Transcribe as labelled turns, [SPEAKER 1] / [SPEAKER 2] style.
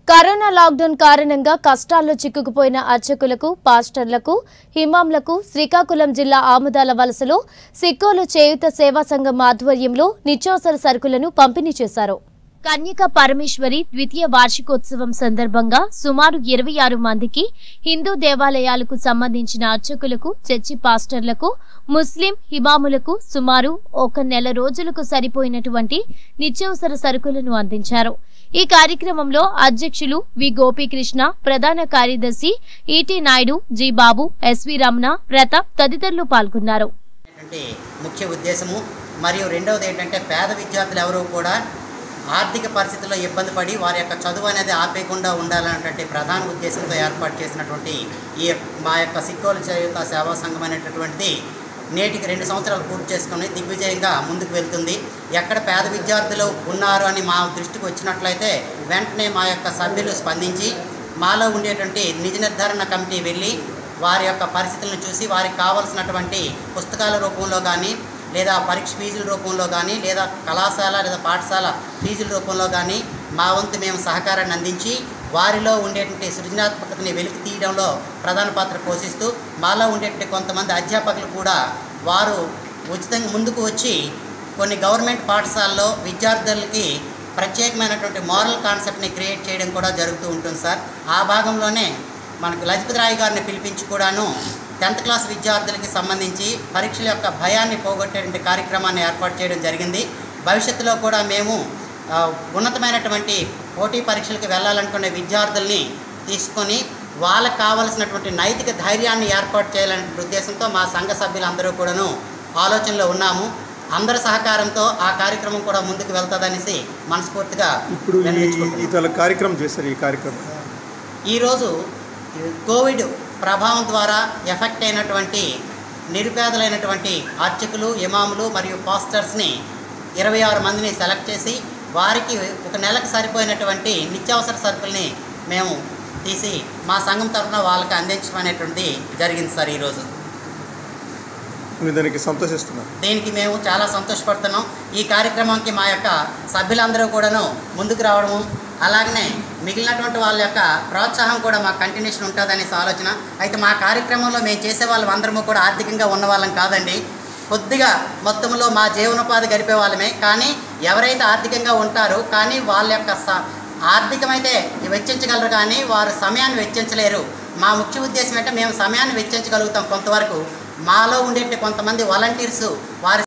[SPEAKER 1] Corona lockdown కారణంగా కష్టాల్లో చిక్కుకుపోయిన అర్చకులకు పాస్టర్లకు హిమాంలకు శ్రీకాకుళం జిల్లా ఆముదాల వలసలో సిక్కోలు చేయుత సేవా సంఘం ఆధ్వర్యంలో నిత్యావసర సరుకులను పంపిణీ చేశారు కన్యక పరమేశ్వరి ద్వితీయ వార్షికోత్సవం సందర్భంగా సుమారు ఇరవై ఆరు మందికి హిందూ దేవాలయాలకు సంబంధించిన అర్చకులకు చర్చి పాస్టర్లకు ముస్లిం హిమాములకు సుమారు ఒక నెల రోజులకు సరిపోయినటువంటి నిత్యావసర సరుకులను అందించారు ఈ కార్యక్రమంలో అధ్యక్షులు వి గోపీకృష్ణ ప్రధాన కార్యదర్శి E T Naidu G Babu S V Ramana Pratap తదితరులు పాల్గొన్నారు
[SPEAKER 2] అంటే ముఖ్య ఉద్దేశము మరియు రెండవది ఏంటంటే పేద విద్యార్థులు ఎవరు కూడా ఆర్థిక పరిస్థితుల్లో ఇబ్బంది పడి వారి యొక్క చదువు అనేది ఆపేయకుండా ఉండాలన్నటువంటి ప్రధాన ఉద్దేశంతో ఏర్పాటు చేసినటువంటి ఈ మా యొక్క సిక్కోలు చేయుత సేవా సంఘం అనేటటువంటిది నేటికి రెండు సంవత్సరాలు పూర్తి చేసుకొని దిగ్విజయంగా ముందుకు వెళ్తుంది ఎక్కడ పేద విద్యార్థులు ఉన్నారు అని మా దృష్టికి వచ్చినట్లయితే వెంటనే మా యొక్క సభ్యులు స్పందించి మాలో ఉండేటువంటి నిజ నిర్ధారణ కమిటీ వెళ్ళి వారి యొక్క పరిస్థితులను చూసి వారికి కావాల్సినటువంటి పుస్తకాల రూపంలో కానీ లేదా పరీక్ష ఫీజుల రూపంలో కానీ లేదా కళాశాల లేదా పాఠశాల ఫీజుల రూపంలో కానీ మా వంతు మేము సహకారాన్ని అందించి వారిలో ఉండేటువంటి సృజనాత్మకతని వెలికి తీయడంలో ప్రధాన పాత్ర పోషిస్తూ మాలో ఉండేటువంటి కొంతమంది అధ్యాపకులు కూడా వారు ఉచితంగా ముందుకు వచ్చి కొన్ని గవర్నమెంట్ పాఠశాలలో విద్యార్థులకి ప్రత్యేకమైనటువంటి మోరల్ కాన్సెప్ట్ని క్రియేట్ చేయడం కూడా జరుగుతూ ఉంటుంది సార్ ఆ భాగంలోనే మనకు లజపతి రాయ్ గారిని పిలిపించి కూడాను టెన్త్ క్లాస్ విద్యార్థులకి సంబంధించి పరీక్షల యొక్క భయాన్ని పోగొట్టేటువంటి కార్యక్రమాన్ని ఏర్పాటు చేయడం జరిగింది భవిష్యత్తులో కూడా మేము ఆ, ఉన్నతమైనటువంటి పోటీ పరీక్షలకు వెళ్ళాలనుకునే విద్యార్థుల్ని తీసుకొని వాళ్ళకి కావలసినటువంటి నైతిక ధైర్యాన్ని ఏర్పాటు చేయాలనే ఉద్దేశంతో మా సంఘ సభ్యులందరూ కూడాను ఆలోచనలో ఉన్నాము అందరి సహకారంతో ఆ కార్యక్రమం కూడా ముందుకు వెళ్తుందనేసి మనస్ఫూర్తిగా
[SPEAKER 3] ఇప్పుడు ఈ
[SPEAKER 2] విన్నవించుకుంటున్నాం.
[SPEAKER 3] ఇతర కార్యక్రమం చేశారు ఈ కార్యక్రమం
[SPEAKER 2] ఈరోజు కోవిడ్ ప్రభావం ద్వారా ఎఫెక్ట్ అయినటువంటి నిరుపేదలైనటువంటి అర్చకులు ఇమాములు మరియు పాస్టర్స్ని ఇరవై ఆరు మందిని సెలెక్ట్ చేసి వారికి ఒక నెలకు సరిపోయినటువంటి నిత్యావసర సరుకుల్ని మేము తీసి మా సంఘం తరఫున వాళ్ళకి అందించడం అనేటువంటిది జరిగింది సార్ ఈరోజు
[SPEAKER 3] మీరు దానికి సంతోషిస్తున్నారు
[SPEAKER 2] దీనికి మేము చాలా సంతోషపడుతున్నాం ఈ కార్యక్రమానికి మా యొక్క సభ్యులందరూ కూడాను ముందుకు రావడము అలాగనే మిగిలినటువంటి వాళ్ళ యొక్క ప్రోత్సాహం కూడా మాకు కంటిన్యూషన్ ఉంటుందనేసి ఆలోచన అయితే మా కార్యక్రమంలో మేము చేసే వాళ్ళం అందరము కూడా ఆర్థికంగా ఉన్న వాళ్ళం కాదండి కొద్దిగా మొత్తంలో మా జీవనోపాధి గడిపే వాళ్ళమే కానీ ఎవరైతే ఆర్థికంగా ఉంటారో కానీ వాళ్ళ యొక్క స ఆర్థికమైతే వెచ్చించగలరు కానీ వారు సమయాన్ని వెచ్చించలేరు మా ముఖ్య ఉద్దేశం అంటే మేము సమయాన్ని వెచ్చించగలుగుతాం కొంతవరకు మాలో ఉండే కొంతమంది వాలంటీర్స్ వారి